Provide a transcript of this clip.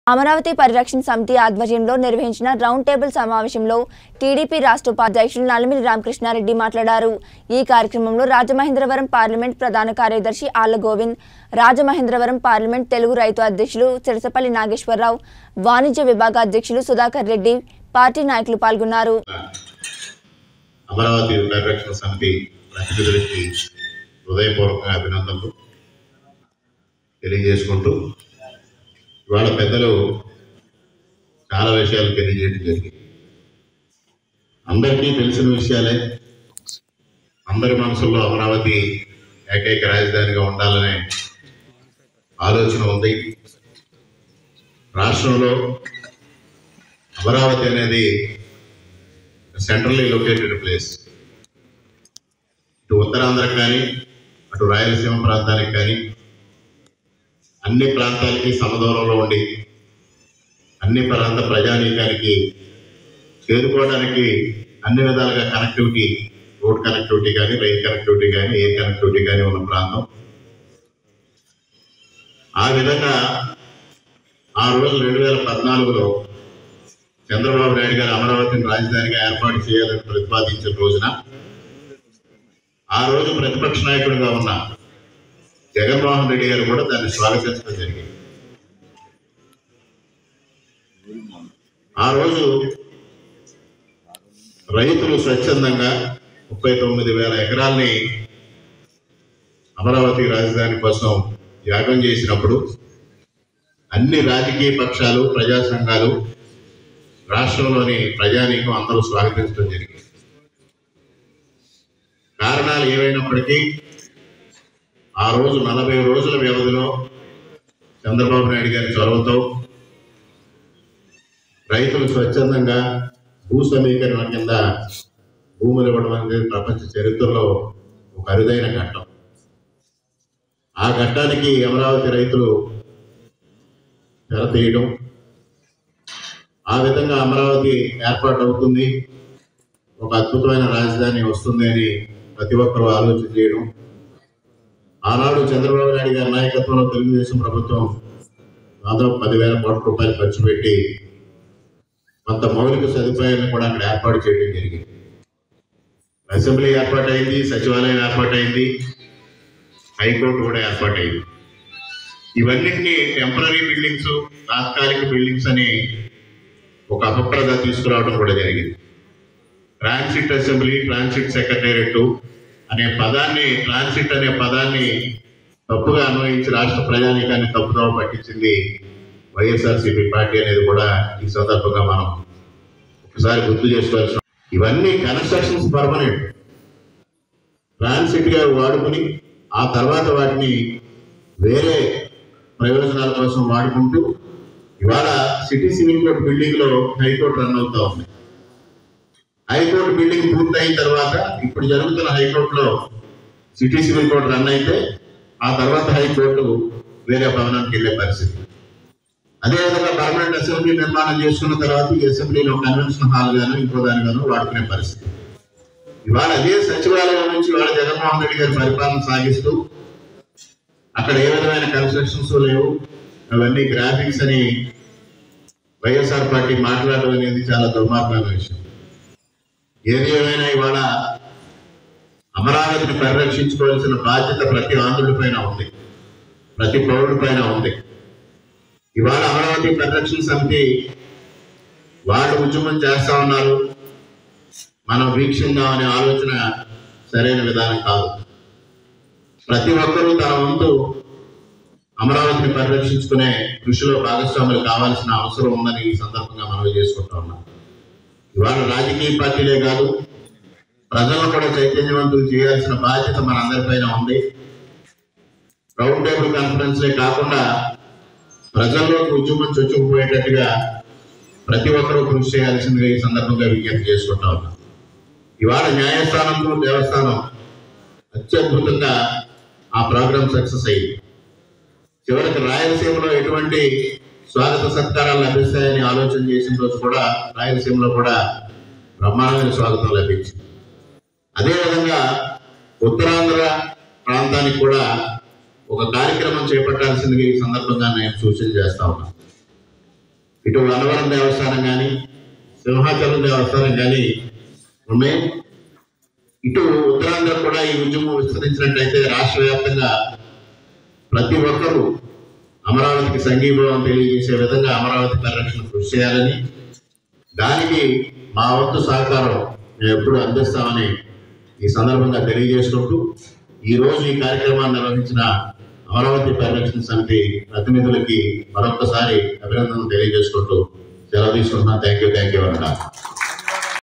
అమరావతి పరిరక్షణ సమితి ఆధ్వర్యంలో నిర్వహించిన రౌండ్ టేబుల్ సమావేశంలో టీడీపీ రాష్ట్ర ఉపాధ్యక్షులు నల్లమిల్లి రామకృష్ణారెడ్డి మాట్లాడారు ఈ కార్యక్రమంలో రాజమహేంద్రవరం పార్లమెంట్ ప్రధాన కార్యదర్శి ఆళ్ల గోవింద్ రాజమహేంద్రవరం పార్లమెంట్ తెలుగు రైతు అధ్యక్షులు చిరసపల్లి నాగేశ్వరరావు వాణిజ్య విభాగ అధ్యక్షులు సుధాకర్ రెడ్డి పార్టీ నాయకులు పాల్గొన్నారు అమరావతి పరిరక్షణ సమితి ప్రతినిధులకి హృదయపూర్వక అభినందనలు తెలియజేసుకుంటూ ఇవాళ పెద్దలు చాలా విషయాలు తెలియజేయడం జరిగింది అందరికీ తెలిసిన విషయాలే అందరి మనసుల్లో అమరావతి ఏకైక రాజధానిగా ఉండాలనే ఆలోచన ఉంది రాష్ట్రంలో అమరావతి అనేది సెంట్రల్లీ లొకేటెడ్ ప్లేస్ ఇటు ఉత్తరాంధ్రకు కానీ అటు రాయలసీమ ప్రాంతానికి కానీ అన్ని ప్రాంతాలకి సమదూరంలో ఉండి అన్ని ప్రాంత ప్రజానీకానికి చేరుకోవడానికి అన్ని విధాలుగా కనెక్టివిటీ రోడ్ కనెక్టివిటీ కానీ రైల్ కనెక్టివిటీ కానీ ఎయిర్ కనెక్టివిటీ కానీ ఉన్న ప్రాంతం ఆ విధంగా ఆ రోజు రెండు వేల పద్నాలుగులో చంద్రబాబు నాయుడు గారు అమరావతిని రాజధానిగా ఏర్పాటు చేయాలని ప్రతిపాదించిన రోజున ఆ రోజు ప్రతిపక్ష నాయకుడిగా ఉన్న జగన్మోహన్ రెడ్డి గారు కూడా దాన్ని స్వాగతించడం జరిగింది ఆ రోజు రైతులు స్వచ్ఛందంగా ముప్పై తొమ్మిది వేల ఎకరాల్ని అమరావతి రాజధాని కోసం యాగం చేసినప్పుడు అన్ని రాజకీయ పక్షాలు ప్రజా సంఘాలు రాష్ట్రంలోని ప్రజానీకం అందరూ స్వాగతించడం జరిగింది కారణాలు ఏమైనప్పటికీ ఆ రోజు నలభై రోజుల వ్యవధిలో చంద్రబాబు నాయుడు గారి చొరవతో రైతులు స్వచ్ఛందంగా భూ సమీకరణ కింద భూములు ఇవ్వడం అనేది ప్రపంచ చరిత్రలో ఒక అరుదైన ఘట్టం ఆ ఘట్టానికి అమరావతి రైతులు తెర తీయడం ఆ విధంగా అమరావతి ఏర్పాటు అవుతుంది ఒక అద్భుతమైన రాజధాని వస్తుంది అని ప్రతి ఒక్కరూ ఆలోచన చేయడం ఆనాడు చంద్రబాబు నాయుడు గారి నాయకత్వంలో తెలుగుదేశం ప్రభుత్వం దాదాపు పదివేల కోట్ల రూపాయలు ఖర్చు పెట్టి కొంత మౌలిక సదుపాయాలను కూడా అక్కడ ఏర్పాటు చేయడం జరిగింది అసెంబ్లీ ఏర్పాటైంది సచివాలయం ఏర్పాటైంది హైకోర్టు కూడా ఏర్పాటైంది ఇవన్నింటినీ టెంపరీ బిల్డింగ్స్ తాత్కాలిక బిల్డింగ్స్ అని ఒక అపప్రద తీసుకురావడం కూడా జరిగింది ట్రాన్సిట్ అసెంబ్లీ ట్రాన్సిట్ సెక్రటేరియట్ అనే పదాన్ని ట్రాన్సిట్ అనే పదాన్ని తప్పుగా అన్వయించి రాష్ట్ర ప్రజానీకాన్ని తప్పుదోవ పట్టించింది వైఎస్ఆర్సీపీ పార్టీ అనేది కూడా ఈ సందర్భంగా మనం ఒకసారి గుర్తు చేసుకోవాల్సిన ఇవన్నీ కన్స్ట్రక్షన్స్ పర్మనెంట్ ట్రాన్సిట్ గా వాడుకుని ఆ తర్వాత వాటిని వేరే ప్రయోజనాల కోసం వాడుకుంటూ ఇవాళ సిటీ సివిల్ కోర్టు బిల్డింగ్ లో హైకోర్టు రన్ అవుతా ఉంది హైకోర్టు బిల్డింగ్ పూర్తయిన తర్వాత ఇప్పుడు జరుగుతున్న హైకోర్టులో సిటీ సివిల్ కోర్టు రన్ అయితే ఆ తర్వాత హైకోర్టు వేరే భవనానికి వెళ్ళే పరిస్థితి అదేవిధంగా పర్మనెంట్ అసెంబ్లీ నిర్మాణం చేసుకున్న తర్వాత ఈ అసెంబ్లీలో కన్వెన్షన్ హాల్ గాను ఇంకో దానిగాను వాడుకునే పరిస్థితి ఇవాళ అదే సచివాలయం నుంచి ఇవాళ జగన్మోహన్ రెడ్డి గారి పరిపాలన సాగిస్తూ అక్కడ ఏ విధమైన కన్స్ట్రక్షన్స్ లేవు అవన్నీ గ్రాఫిక్స్ అని వైఎస్ఆర్ పార్టీ మాట్లాడడం అనేది చాలా దుర్మార్గమైన విషయం ఏది ఏమైనా ఇవాళ అమరావతిని పరిరక్షించుకోవాల్సిన బాధ్యత ప్రతి ఆంధ్రుడి పైన ఉంది ప్రతి పౌరుడి పైన ఉంది ఇవాళ అమరావతి పరిరక్షణ సమితి వాళ్ళు ఉద్యమం చేస్తా ఉన్నారు మనం వీక్షిందాం అనే ఆలోచన సరైన విధానం కాదు ప్రతి ఒక్కరూ తన వంతు అమరావతిని పరిరక్షించుకునే కృషిలో భాగస్వాములు కావాల్సిన అవసరం ఉందని ఈ సందర్భంగా మనవి చేసుకుంటా ఉన్నాం ఇవాళ రాజకీయ పార్టీలే కాదు ప్రజలను కూడా చైతన్యవంతులు చేయాల్సిన బాధ్యత మన అందరిపైన ఉంది రౌండ్ టేబుల్ కాన్ఫరెన్స్లే కాకుండా ప్రజల్లోకి ఉద్యమం చొచ్చుకుపోయేటట్టుగా ప్రతి ఒక్కరూ కృషి చేయాల్సిందిగా ఈ సందర్భంగా విజ్ఞప్తి చేసుకుంటా ఉన్నాం ఇవాళ న్యాయస్థానంలో దేవస్థానం అత్యద్భుతంగా ఆ ప్రోగ్రామ్ సక్సెస్ అయ్యింది చివరికి రాయలసీమలో ఎటువంటి స్వాగత సత్కారాలు లభిస్తాయని ఆలోచన చేసిన రోజు కూడా రాయలసీమలో కూడా బ్రహ్మాండమైన స్వాగతం లభించింది అదేవిధంగా ఉత్తరాంధ్ర ప్రాంతానికి కూడా ఒక కార్యక్రమం చేపట్టాల్సిందిగా ఈ సందర్భంగా నేను సూచన చేస్తా ఉన్నాను ఇటు అన్నవరం దేవస్థానం కానీ సింహాచలం దేవస్థానం కానీ ఉన్నాయి ఇటు ఉత్తరాంధ్ర కూడా ఈ ఉద్యమం విస్తరించినట్టయితే రాష్ట్ర వ్యాప్తంగా ప్రతి ఒక్కరూ అమరావతికి సంఘీభావం తెలియజేసే విధంగా అమరావతి పరిరక్షణ కృషి చేయాలని దానికి మా వంతు సహకారం మేము ఎప్పుడు అందిస్తామని ఈ సందర్భంగా తెలియజేసుకుంటూ ఈ రోజు ఈ కార్యక్రమాన్ని నిర్వహించిన అమరావతి పరిరక్షణ సమితి ప్రతినిధులకి మరొకసారి అభినందనలు తెలియజేసుకుంటూ సెలవు తీసుకుంటున్నాను థ్యాంక్ యూ థ్యాంక్ యూ అన్నా